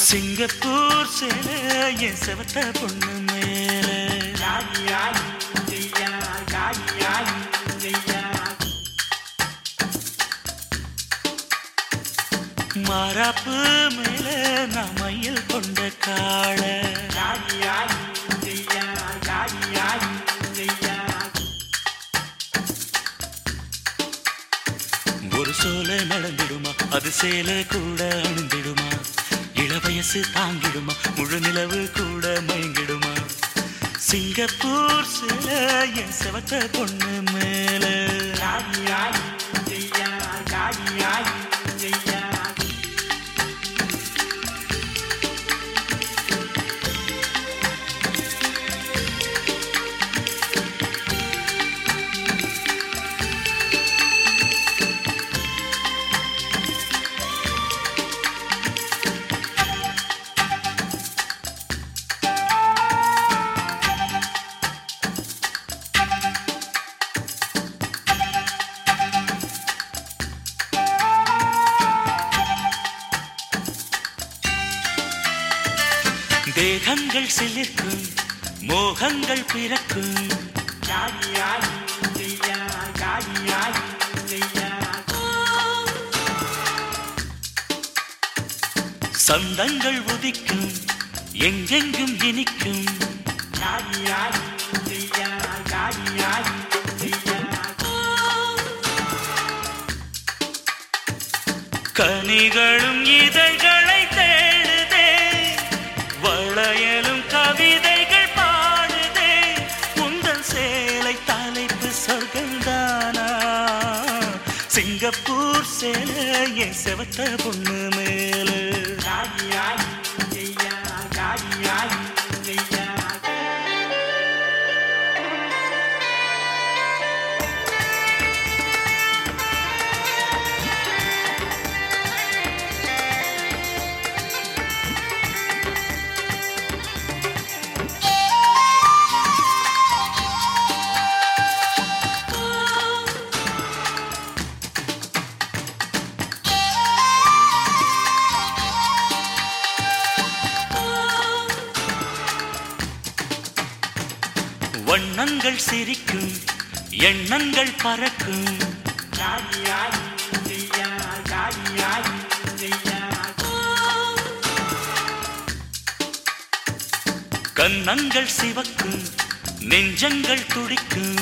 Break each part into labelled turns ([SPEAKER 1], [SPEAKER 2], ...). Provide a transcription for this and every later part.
[SPEAKER 1] Singapore சேல என் செவத்த பொண்ணு மேல மாறாப்பு மேல நான் மையல் கொண்ட காள ஒரு சோல நடந்திடுமா அது சேல கூட அணிந்திடுமா இளவயசு தாங்கிடுமா முழு நிலவு கூட மயங்கிடுமா சிங்கப்பூர் சேல என் செவத்த பொண்ணு மேல தேகங்கள் சிலிர்க்கும் மோகங்கள் பிறக்கும் சந்தங்கள் உதிக்கும் எங்கெங்கும் இனிக்கும் கனிகளும் இதழ்களை தேடுதே வளையலும் கவிதைகள் பாடுதே உங்கள் சேலை தலைப்பு சொர்க்கந்தானா சிங்கப்பூர் சேலைய செவத்த பொண்ணு மேல வண்ணங்கள் சிரிக்கும் எண்ணங்கள் பறக்கும் கன்னங்கள் சிவக்கும் நெஞ்சங்கள் துடிக்கும்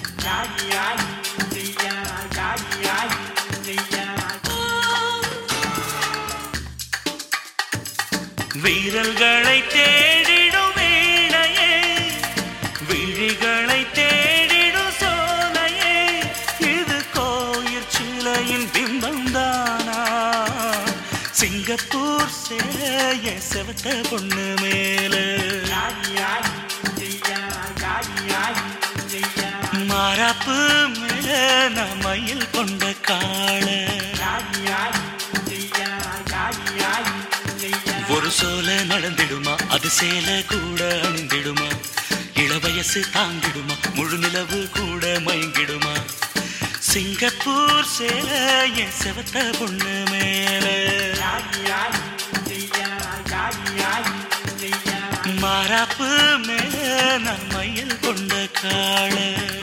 [SPEAKER 1] வீரல்களை தேடிடும் வீணையே விழிகளை தேடிடும் சோலையே இது கோயில் சிலையின் பிம்பம் தானா சிங்கப்பூர் சேய செவத்த பொண்ணு மேல மாறாப்பு மேல நான் மயில் கொண்ட காள ஒரு சோல நடந்திடுமா அது சேல கூட அணிந்திடுமா இளவயசு தாங்கிடுமா முழு நிலவு கூட மயங்கிடுமா சிங்கப்பூர் சேல என் செவத்த பொண்ணு மேல மாறாப்பு மேல நான் மயில் கொண்ட காள